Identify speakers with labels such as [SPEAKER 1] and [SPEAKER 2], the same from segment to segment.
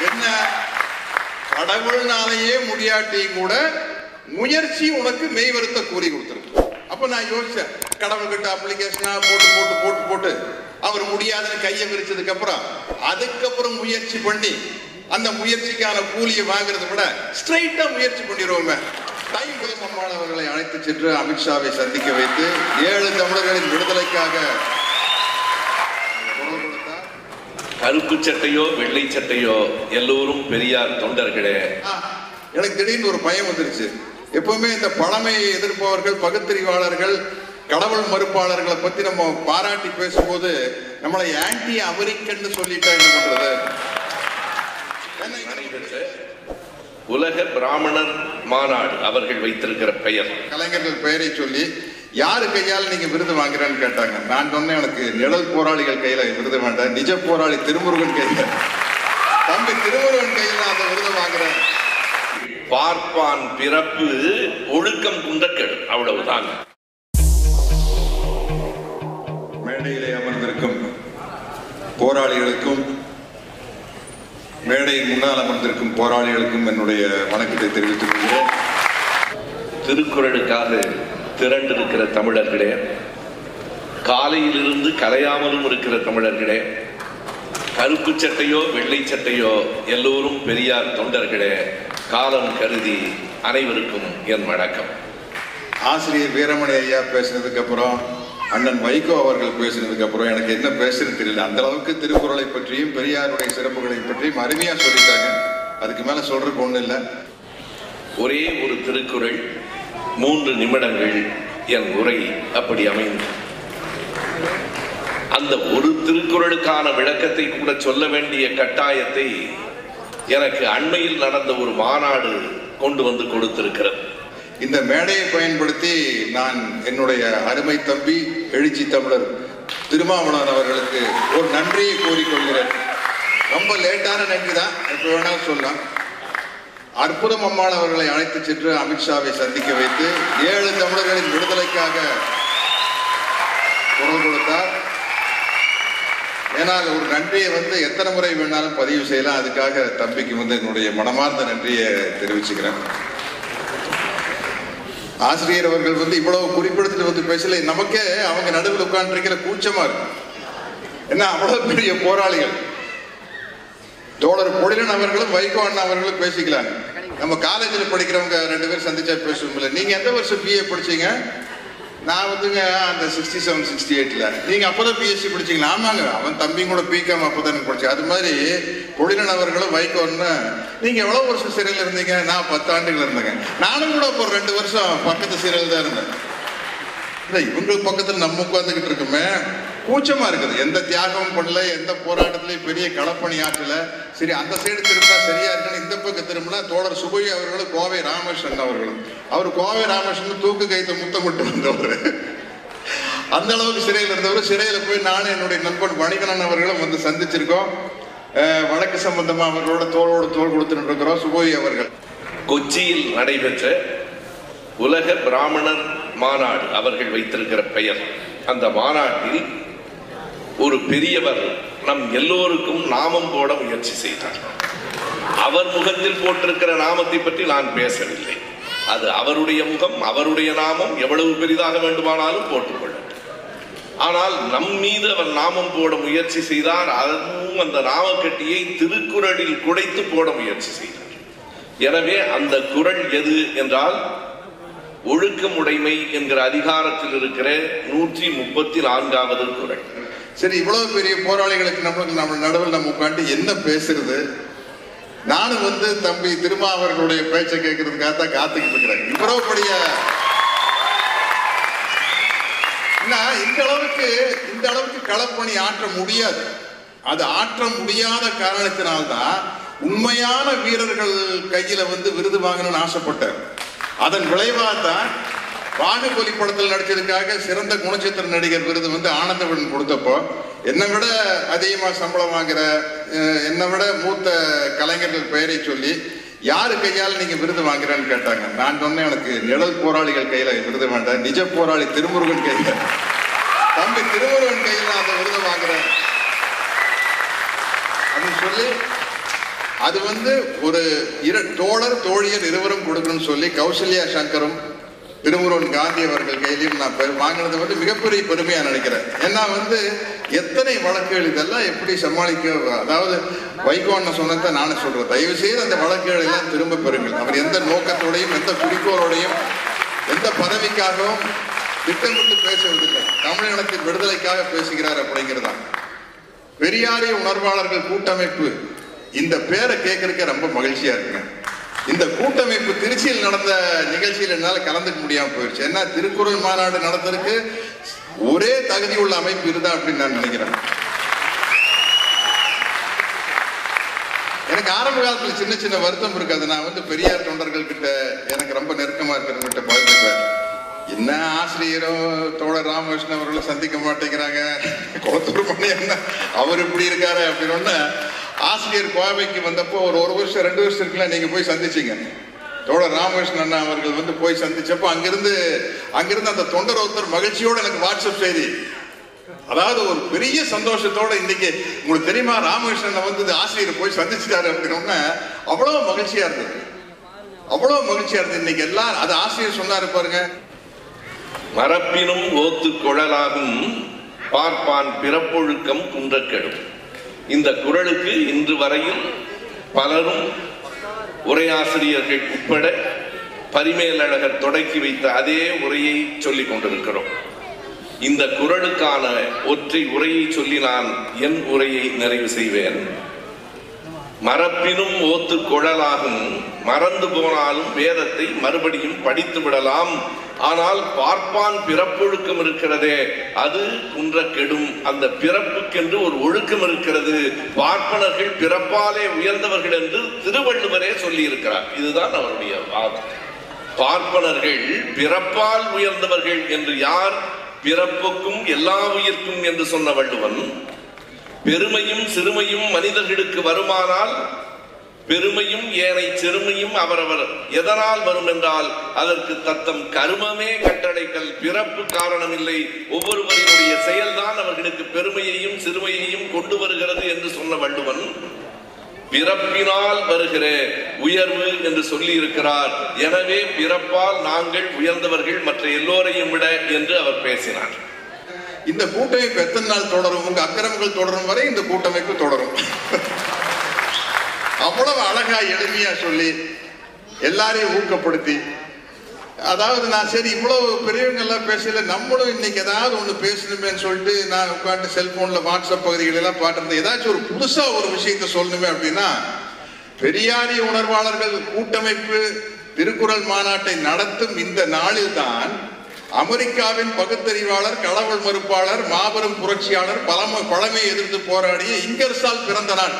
[SPEAKER 1] என்ன கடவுள்னாலேயே முடியாட்டியும் கூட முயற்சி உனக்கு மெய்வருத்த கூறி கொடுத்துருக்கு அப்ப நான் யோசிச்சேன் கடவுள்கிட்ட அப்ளிகேஷனா போட்டு போட்டு போட்டு போட்டு அவர் முடியாதுன்னு கையை விரிச்சதுக்கு அப்புறம் அதுக்கப்புறம் முயற்சி பண்ணி அந்த முயற்சிக்கான கூலியை வாங்குறதை விட ஸ்ட்ரைட்டா முயற்சி பண்ணிடுவோமே தைக்குளம் அம்மாள் அவர்களை அழைத்து சென்று அமித்ஷாவை சந்திக்க வைத்து ஏழு தமிழர்களின் விடுதலைக்காக குரல் கொடுத்தார்
[SPEAKER 2] கருப்பு சட்டையோ வெள்ளை சட்டையோ எல்லோரும் பெரியார் தொண்டர்களே
[SPEAKER 1] ஆ, எனக்கு திடீர்னு ஒரு பயம் வந்துருச்சு எப்பவுமே இந்த பழமையை எதிர்ப்பவர்கள் பகுத்தறிவாளர்கள் கடவுள் மறுப்பாளர்களை பத்தி நம்ம பாராட்டி பேசும்போது நம்மளை ஆன்டி அமெரிக்கன் சொல்லிட்டா என்ன பண்றது ஏன்னா இது
[SPEAKER 2] நடைபெற்ற உலக பிராமணர் மாநாடு அவர்கள் வைத்திருக்கிற பெயர்
[SPEAKER 1] கலைஞர்கள் பெயரை சொல்லி யாரு கையால் நீங்க விருது வாங்குறேன்னு கேட்டாங்க நான் சொன்னேன் எனக்கு நிழல் போராளிகள் கையில விருது வேண்டாம் நிஜ போராளி திருமுருகன் கையில தம்பி திருமுருகன் கையில நான் அந்த விருது வாங்குறேன்
[SPEAKER 2] பார்ப்பான் பிறப்பு ஒழுக்கம் குண்டக்கெடு அவ்வளவுதாங்க
[SPEAKER 1] மேடையிலே அமர்ந்திருக்கும் போராளிகளுக்கும் மேடையின் முன்னால் அமர்ந்திருக்கும் போராளிகளுக்கும் என்னுடைய வணக்கத்தை தெரிவித்துக் கொள்கிறேன்
[SPEAKER 2] திருக்குறளுக்காக திரண்டிருக்கிற தமிழர்களே காலையிலிருந்து கலையாமலும் இருக்கிற தமிழர்களே கருப்பு சட்டையோ வெள்ளை சட்டையோ எல்லோரும் பெரியார் தொண்டர்களே காலம் கருதி அனைவருக்கும் என் வணக்கம்
[SPEAKER 1] ஆசிரியர் வீரமணி ஐயா பேசினதுக்கு அப்புறம் அண்ணன் வைகோ அவர்கள் பேசினதுக்கு அப்புறம் எனக்கு என்ன பேசுறது தெரியல அந்த அளவுக்கு திருக்குறளை பற்றியும் பெரியாருடைய சிறப்புகளை பற்றியும் அருமையா சொல்லிட்டாங்க அதுக்கு மேல சொல்றதுக்கு ஒண்ணு இல்லை
[SPEAKER 2] ஒரே ஒரு திருக்குறள் மூன்று நிமிடங்கள் என் உரை அப்படி அமைந்து அந்த ஒரு திருக்குறளுக்கான விளக்கத்தை கூட சொல்ல வேண்டிய கட்டாயத்தை எனக்கு அண்மையில் நடந்த ஒரு மாநாடு கொண்டு வந்து கொடுத்திருக்கிறது
[SPEAKER 1] இந்த மேடையை பயன்படுத்தி நான் என்னுடைய அருமை தம்பி எழுச்சி தமிழர் திருமாவளவன் அவர்களுக்கு ஒரு நன்றியை கூறிக்கொள்கிறேன் ரொம்ப லேட்டான நன்றி தான் எப்போ வேணாலும் சொல்லலாம் அற்புதம் அம்மாள் அவர்களை அழைத்து சென்று அமித்ஷாவை சந்திக்க வைத்து ஏழு தமிழர்களின் விடுதலைக்காக குரல் கொடுத்தார் ஏனால் ஒரு நன்றியை வந்து எத்தனை முறை வேணாலும் பதிவு செய்யலாம் அதுக்காக தம்பிக்கு வந்து என்னுடைய மனமார்ந்த நன்றியை தெரிவிச்சுக்கிறேன் ஆசிரியர் அவர்கள் வந்து இவ்வளவு குறிப்பிடத்தில் வந்து பேசல நமக்கே அவங்க நடுவில் உட்கார்ந்துருக்கிற கூச்சமா இருக்கு என்ன அவ்வளவு பெரிய போராளிகள் தோழர் பொழிலன் அவர்களும் வைகோ அண்ணா அவர்களும் பேசிக்கலாங்க நம்ம காலேஜில் படிக்கிறவங்க ரெண்டு பேரும் சந்திச்சா பேசுவோம்ல நீங்க எந்த வருஷம் பிஏ படிச்சீங்க நான் வந்துங்க அந்த சிக்ஸ்டி செவன் சிக்ஸ்டி எயிட்ல நீங்க அப்பதான் பிஎஸ்சி படிச்சீங்களா ஆமாங்க அவன் தம்பியும் கூட பிகாம் அப்பதான் படிச்சு அது மாதிரி பொழிலன் அவர்களும் வைகோன்னு நீங்க எவ்வளவு வருஷம் சிறையில் இருந்தீங்க நான் பத்து ஆண்டுகள் இருந்தேங்க நானும் கூட இப்போ ஒரு ரெண்டு வருஷம் பக்கத்து சிறையில் தான் இருந்தேன் இல்ல இவங்க பக்கத்துல நம்ம உட்கார்ந்துகிட்டு இருக்குமே கூச்சமா இருக்குது எந்த தியாகமும் பண்ணல எந்த போராட்டத்திலையும் பெரிய களப்பணி ஆற்றல சரி அந்த சைடு திரும்பினா சரியா இருக்குன்னு இந்த பக்கம் திரும்பினா தோழர் சுபவி அவர்களும் கோவை ராமகிருஷ்ணன் அவர்களும் அவர் கோவை ராமகிருஷ்ணன் தூக்கு கைத்த முத்தமிட்டு வந்தவர் அந்த அளவுக்கு சிறையில் இருந்தவர் சிறையில போய் நானும் என்னுடைய நண்பன் வணிகனன் அவர்களும் வந்து சந்திச்சிருக்கோம் அஹ் வழக்கு சம்பந்தமா அவர்களோட தோளோடு தோள் கொடுத்துட்டு இருக்கிறோம் சுபவி அவர்கள்
[SPEAKER 2] கொச்சியில் நடைபெற்ற உலக பிராமணர் மாநாடு அவர்கள் வைத்திருக்கிற பெயர் அந்த மாநாட்டில் ஒரு பெரியவர் நம் எல்லோருக்கும் நாமம் போட முயற்சி செய்தார் அவர் முகத்தில் போட்டிருக்கிற நாமத்தை பற்றி நான் பேசவில்லை அது அவருடைய முகம் அவருடைய நாமம் எவ்வளவு பெரிதாக வேண்டுமானாலும் போட்டுக்கொள்ளட்டும் ஆனால் நம் மீது அவர் நாமம் போட முயற்சி செய்தார் அதுவும் அந்த நாமக்கட்டியை திருக்குறளில் குடைத்து போட முயற்சி செய்தார் எனவே அந்த குறள் எது என்றால் ஒழுக்கமுடைமை என்கிற அதிகாரத்தில் இருக்கிற நூற்றி முப்பத்தி நான்காவது குறள்
[SPEAKER 1] சரி இவ்வளவு பெரிய போராளிகளுக்கு நம்மளுக்கு நம்ம நடுவில் நம்ம உட்காந்து என்ன பேசுறது நானும் வந்து தம்பி திருமா அவர்களுடைய பேச்சை கேட்கறதுக்காக தான் காத்துக்கிட்டு இருக்கிறேன் இவ்வளவு பெரிய என்ன, இந்த அளவுக்கு இந்த அளவுக்கு களப்பணி ஆற்ற முடியாது அது ஆற்ற முடியாத காரணத்தினால்தான் உண்மையான வீரர்கள் கையில வந்து விருது வாங்கணும்னு ஆசைப்பட்டார் அதன் விளைவாக தான் பாகுபலி படத்தில் நடிச்சதுக்காக சிறந்த குணச்சித்திர நடிகர் விருது வந்து ஆனந்தவன் கொடுத்தப்போ என்னை விட அதிகமா சம்பளம் வாங்குற அஹ், என்னை விட மூத்த கலைஞர்கள் பெயரை சொல்லி யாரு கையால் நீங்க விருது வாங்குறேன்னு கேட்டாங்க நான் சொன்னேன் எனக்கு நிழல் போராளிகள் கையில விருது வேண்டாம் நிஜ போராளி திருமுருகன் கையில தம்பி திருமுருகன் கையில் நான் அந்த விருது வாங்குறேன் அப்படின்னு சொல்லி அது வந்து ஒரு இரு தோழர் தோழியர் இருவரும் கொடுக்கணும்னு சொல்லி கௌசல்யா சங்கரும் திருமுருகன் காந்தி அவர்கள் கையிலையும் நான் பெரு- வாங்கினது வந்து மிகப்பெரிய பெருமையா நினைக்கிறேன் ஏன்னா வந்து எத்தனை வழக்குகள் இதெல்லாம் எப்படி சமாளிக்க அதாவது வைகோ அண்ணன் சொன்னதை நானே சொல்றேன் தயவு செய்து அந்த வழக்குகள் எல்லாம் திரும்ப பெறுங்கள் அவர் எந்த நோக்கத்தோடையும் எந்த குறிக்கோளோடையும் எந்த பதவிக்காகவும் திட்டமிட்டு பேசுவதில்லை தமிழினத்தின் விடுதலைக்காக பேசுகிறார் அப்படிங்கிறதான் பெரியாரிய உணர்வாளர்கள் கூட்டமைப்பு இந்த பேரை கேட்கறதுக்கு ரொம்ப மகிழ்ச்சியா இருக்குங்க இந்த கூட்டமைப்பு திருச்சியில் நடந்த நிகழ்ச்சியில் என்னால கலந்துக்க முடியாம போயிடுச்சு ஏன்னா திருக்குறள் மாநாடு நடத்துறதுக்கு ஒரே தகுதி உள்ள அமைப்பு இருந்தா அப்படின்னு நான் நினைக்கிறேன் எனக்கு ஆரம்ப காலத்துல சின்ன சின்ன வருத்தம் இருக்காது நான் வந்து பெரியார் தொண்டர்கள் கிட்ட எனக்கு ரொம்ப நெருக்கமா இருக்கிறவங்க கிட்ட பகிர்ந்துக்குவேன் என்ன ஆசிரியரும் தோழர் ராமகிருஷ்ணன் அவர்களை சந்திக்க மாட்டேங்கிறாங்க குளத்தூர் மணி என்ன அவர் இப்படி இருக்காரு அப்படின்னு ஆசிரியர் கோவைக்கு வந்தப்போ ஒரு ஒரு வருஷம் ரெண்டு வருஷம் இருக்கலாம் நீங்க போய் சந்திச்சீங்க தோழர் ராமகிருஷ்ணன் அண்ணா அவர்கள் வந்து போய் சந்திச்சப்போ அங்கிருந்து அங்கிருந்து அந்த தொண்டர் ஒருத்தர் மகிழ்ச்சியோட எனக்கு வாட்ஸ்அப் செய்தி அதாவது ஒரு பெரிய சந்தோஷத்தோட இன்னைக்கு உங்களுக்கு தெரியுமா ராமகிருஷ்ணன் வந்து இந்த ஆசிரியரை போய் சந்திச்சிட்டாரு அப்படின்னா அவ்வளவு மகிழ்ச்சியா இருந்தது அவ்வளவு மகிழ்ச்சியா இருந்தது இன்னைக்கு எல்லாம் அது ஆசிரியர் சொன்னாரு பாருங்க
[SPEAKER 2] மரப்பினும் ஓத்து குழலாகும் பார்ப்பான் பிறப்பொழுக்கம் குன்றக்கெடும் இந்த குறளுக்கு இன்று வரையில் பலரும் உரையாசிரியர்கள் உட்பட பரிமேலழகர் தொடக்கி வைத்த அதே உரையை சொல்லிக் கொண்டிருக்கிறோம் இந்த குறளுக்கான ஒற்றை உரையை சொல்லி நான் என் உரையை நிறைவு செய்வேன் மரப்பினும் ஓத்து குழலாகும் மறந்து போனாலும் வேதத்தை மறுபடியும் படித்து விடலாம் ஆனால் பார்ப்பான் பிறப்பொழுக்கம் இருக்கிறதே அது குன்ற கெடும் அந்த பிறப்புக்கென்று ஒரு ஒழுக்கம் இருக்கிறது பார்ப்பனர்கள் பிறப்பாலே உயர்ந்தவர்கள் என்று திருவள்ளுவரே சொல்லி இருக்கிறார் இதுதான் அவருடைய வாதம் பார்ப்பனர்கள் பிறப்பால் உயர்ந்தவர்கள் என்று யார் பிறப்புக்கும் எல்லா உயிர்க்கும் என்று சொன்ன வள்ளுவன் பெருமையும் சிறுமையும் மனிதர்களுக்கு வருமானால் பெருமையும் ஏனை சிறுமையும் அவரவர் எதனால் வரும் என்றால் அதற்கு தத்தம் கருமமே கட்டளைகள் பிறப்பு காரணமில்லை ஒவ்வொருவரினுடைய செயல்தான் அவர்களுக்கு பெருமையையும் சிறுமையையும் கொண்டு வருகிறது என்று சொன்ன வள்ளுவன் பிறப்பினால் வருகிற உயர்வு என்று சொல்லி இருக்கிறார் எனவே பிறப்பால் நாங்கள் உயர்ந்தவர்கள் மற்ற எல்லோரையும் விட என்று அவர் பேசினார்
[SPEAKER 1] இந்த கூட்டமைப்பு எத்தனை நாள் தொடரும் உங்க அக்கிரமங்கள் தொடரும் வரை இந்த கூட்டமைப்பு தொடரும் அவ்வளவு அழகா எளிமையா சொல்லி எல்லாரையும் ஊக்கப்படுத்தி அதாவது நான் சரி இவ்வளவு பெரியவங்க எல்லாம் பேசல நம்மளும் இன்னைக்கு ஏதாவது ஒண்ணு பேசணுமேன்னு சொல்லிட்டு நான் உட்காந்து செல்போன்ல வாட்ஸ்அப் பகுதிகள் எல்லாம் பாட்டுறது ஏதாச்சும் ஒரு புதுசா ஒரு விஷயத்த சொல்லணுமே அப்படின்னா பெரியாரிய உணர்வாளர்கள் கூட்டமைப்பு திருக்குறள் மாநாட்டை நடத்தும் இந்த நாளில்தான் அமெரிக்காவின் பகுத்தறிவாளர் கடவுள் மறுப்பாளர் மாபெரும் புரட்சியாளர் பழம பழமையை எதிர்த்து போராடிய இங்கர்சால் பிறந்த நாள்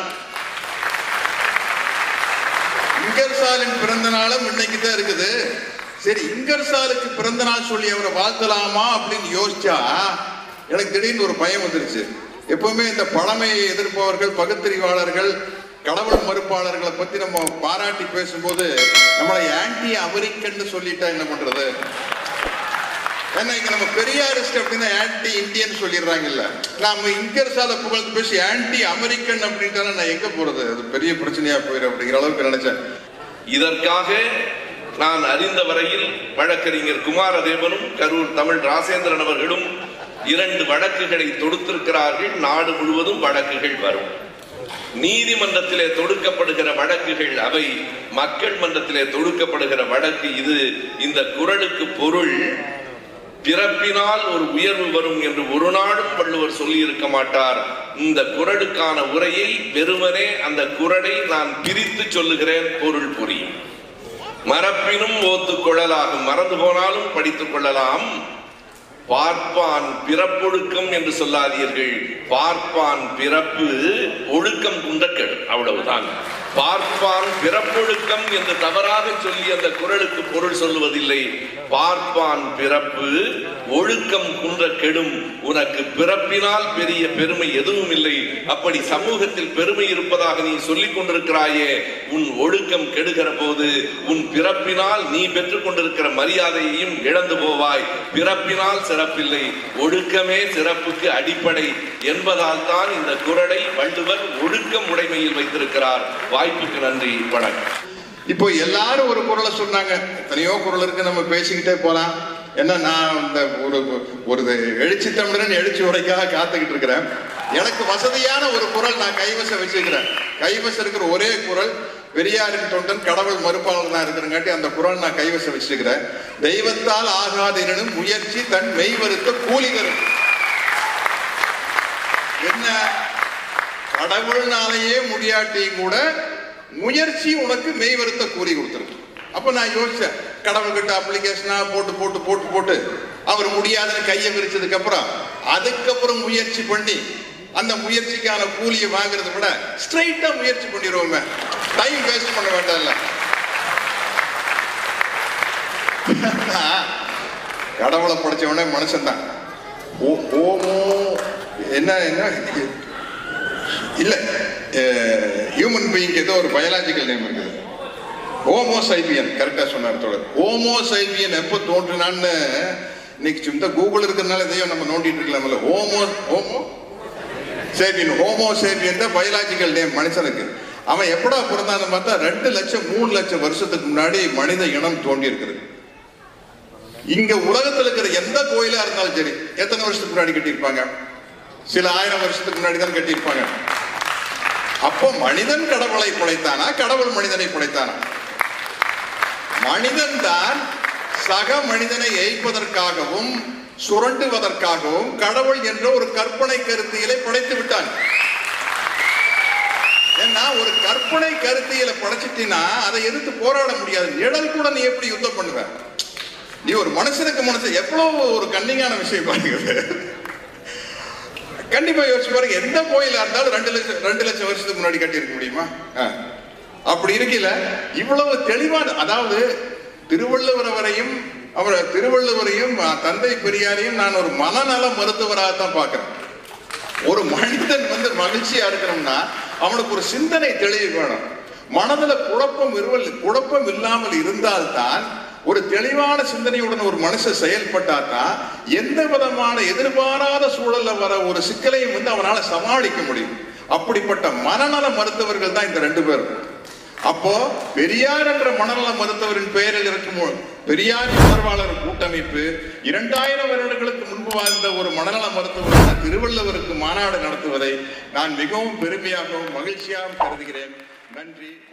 [SPEAKER 1] இங்கர்சாலின் பிறந்த நாளும் இன்னைக்கு தான் இருக்குது சரி இங்கர்சாலுக்கு பிறந்த நாள் சொல்லி அவரை வாழ்த்தலாமா அப்படின்னு யோசிச்சா எனக்கு திடீர்னு ஒரு பயம் வந்துருச்சு எப்பவுமே இந்த பழமையை எதிர்ப்பவர்கள் பகுத்தறிவாளர்கள் கடவுள் மறுப்பாளர்களை பத்தி நம்ம பாராட்டி பேசும்போது நம்மளை ஆன்டி அமெரிக்கன்னு சொல்லிட்டா என்ன பண்றது ஏன்னா இங்க நம்ம பெரியாரிஸ்ட் அப்படின்னா ஆன்டி இந்தியன் சொல்லிடுறாங்கல்ல நாம இங்கர்சால புகழ்ந்து பேசி ஆன்டி அமெரிக்கன் அப்படின்ட்டா நான் எங்க போறது அது பெரிய பிரச்சனையா போயிடும் அப்படிங்கிற அளவுக்கு நினைச்சேன்
[SPEAKER 2] இதற்காக நான் அறிந்த வரையில் வழக்கறிஞர் குமாரதேவனும் கரூர் தமிழ் ராசேந்திரன் அவர்களும் இரண்டு வழக்குகளை தொடுத்திருக்கிறார்கள் நாடு முழுவதும் வழக்குகள் வரும் நீதிமன்றத்திலே தொடுக்கப்படுகிற வழக்குகள் அவை மக்கள் மன்றத்திலே தொடுக்கப்படுகிற வழக்கு இது இந்த குரலுக்கு பொருள் பிறப்பினால் ஒரு உயர்வு வரும் என்று ஒரு நாளும் வள்ளுவர் சொல்லி இருக்க மாட்டார் இந்த குரலுக்கான உரையை வெறுமனே அந்த குரலை நான் பிரித்து சொல்லுகிறேன் பொருள் புரியும் மரப்பினும் ஓத்து கொள்ளலாகும் மறந்து போனாலும் படித்துக் கொள்ளலாம் பார்ப்பான் பிறப்பொழுக்கம் என்று சொல்லாதீர்கள் பார்ப்பான் பிறப்பு ஒழுக்கம் குண்டக்கெடு அவ்வளவுதான் பார்ப்பான் பிறப்பொழுக்கம் என்று தவறாக சொல்லி அந்த குரலுக்கு பொருள் சொல்லுவதில்லை பார்ப்பான் பிறப்பு ஒழுக்கம் குன்ற கெடும் உனக்கு பிறப்பினால் பெரிய பெருமை எதுவும் இல்லை அப்படி சமூகத்தில் பெருமை இருப்பதாக நீ சொல்லிக் கொண்டிருக்கிறாயே உன் ஒழுக்கம் கெடுகிற போது உன் பிறப்பினால் நீ பெற்றுக் கொண்டிருக்கிற மரியாதையையும் இழந்து போவாய் பிறப்பினால் சிறப்பில்லை ஒழுக்கமே சிறப்புக்கு அடிப்படை என்பதால் தான் இந்த குரலை வள்ளுவர் ஒழுக்கம் உடைமையில் வைத்திருக்கிறார் வாய்ப்புக்கு நன்றி வணக்கம்
[SPEAKER 1] இப்போ எல்லாரும் ஒரு குரலை சொன்னாங்க எத்தனையோ குரல் இருக்கு நம்ம பேசிக்கிட்டே போலாம் ஏன்னா நான் இந்த ஒரு ஒரு எழுச்சி தமிழன் எழுச்சி உரைக்காக காத்துக்கிட்டு இருக்கிறேன் எனக்கு வசதியான ஒரு குரல் நான் கைவசம் வச்சுக்கிறேன் கைவசம் இருக்கிற ஒரே குரல் பெரியாரின் தொண்டன் கடவுள் மறுப்பாளர் தான் இருக்கிறங்காட்டி அந்த குரல் நான் கைவசம் வச்சுக்கிறேன் தெய்வத்தால் ஆகாதெனும் முயற்சி தன் மெய் வருத்த கூலி தரும் என்ன கடவுள்னாலேயே முடியாட்டியும் கூட முயற்சி உனக்கு மெய் வருத்த கூலி கொடுத்துருக்கு அப்ப நான் யோசிச்சேன் கடவுள்கிட்ட அப்ளிகேஷனா போட்டு போட்டு போட்டு போட்டு அவர் முடியாதுன்னு கையை விரிச்சதுக்கு அப்புறம் அதுக்கப்புறம் முயற்சி பண்ணி அந்த முயற்சிக்கான கூலியை வாங்குறதை விட ஸ்ட்ரைட்டா முயற்சி பண்ணிடுவோமே டைம் வேஸ்ட் பண்ண வேண்டாம்ல கடவுளை படைச்சவனே மனுஷன் தான் ஓமோ என்ன என்ன இல்ல ஹியூமன் பீயிங் ஏதோ ஒரு பயாலஜிக்கல் நேம் இருக்குது ஹோமோ சைபியன் கரெக்டா சொன்னார் தோழர் ஹோமோ சைபியன் எப்போ தோன்றினான்னு இன்னைக்கு சும்மா கூகுள் இருக்கிறதுனால இதையும் நம்ம நோண்டிட்டு இருக்கலாம்ல homo homo sapien homo sapien தான் பயாலஜிக்கல் நேம் மனுஷனுக்கு அவன் எப்படா பிறந்தான்னு பார்த்தா ரெண்டு லட்சம் மூணு லட்சம் வருஷத்துக்கு முன்னாடி மனித இனம் தோண்டி இருக்குது இங்க உலகத்துல இருக்கிற எந்த கோயிலா இருந்தாலும் சரி எத்தனை வருஷத்துக்கு முன்னாடி கட்டியிருப்பாங்க சில ஆயிரம் வருஷத்துக்கு முன்னாடி தான் கட்டியிருப்பாங்க அப்போ மனிதன் கடவுளை படைத்தானா கடவுள் மனிதனை படைத்தானா மனிதன் தான் சக மனிதனை ஏய்ப்பதற்காகவும் சுரண்டுவதற்காகவும் கடவுள் என்ற ஒரு கற்பனை கருத்தியலை படைத்து விட்டான் ஏன்னா ஒரு கற்பனை கருத்தியலை படைச்சிட்டினா அதை எதிர்த்து போராட முடியாது நிழல் கூட நீ எப்படி யுத்தம் பண்ணுவ நீ ஒரு மனுஷனுக்கு மனுஷன் எவ்வளவு ஒரு கண்ணிங்கான விஷயம் பாருங்க கண்டிப்பா யோசிச்சு பாருங்க எந்த கோயிலா இருந்தாலும் ரெண்டு லட்சம் ரெண்டு லட்சம் வருஷத்துக்கு முன்னாடி கட்டி இருக்க முடியுமா ஆ. அப்படி இருக்கல இவ்வளவு தெளிவான அதாவது திருவள்ளுவர் வரையும் அவர் திருவள்ளுவரையும் அஹ், தந்தை பெரியாரையும் நான் ஒரு மனநல மருத்துவராக தான் பார்க்கிறேன் ஒரு மனிதன் வந்து மகிழ்ச்சியா இருக்கணும்னா அவனுக்கு ஒரு சிந்தனை தெளிவு வேணும் மனதுல குழப்பம் இருவல் குழப்பம் இல்லாமல் இருந்தால்தான் ஒரு தெளிவான சிந்தனையுடன் ஒரு மனுஷன் செயல்பட்டாதான் எந்த விதமான எதிர்பாராத சூழல்ல வர ஒரு சிக்கலையும் வந்து அவனால சமாளிக்க முடியும் அப்படிப்பட்ட மனநல மருத்துவர்கள் தான் இந்த ரெண்டு பேரும் அப்போ பெரியார் என்ற மனநல மருத்துவரின் பெயரில் இருக்கும் ஒரு பெரியார் உணர்வாளர் கூட்டமைப்பு இரண்டாயிரம் வருடங்களுக்கு முன்பு வாழ்ந்த ஒரு மனநல மருத்துவரான திருவள்ளுவருக்கு மாநாடு நடத்துவதை நான் மிகவும் பெருமையாகவும் மகிழ்ச்சியாகவும் கருதுகிறேன் நன்றி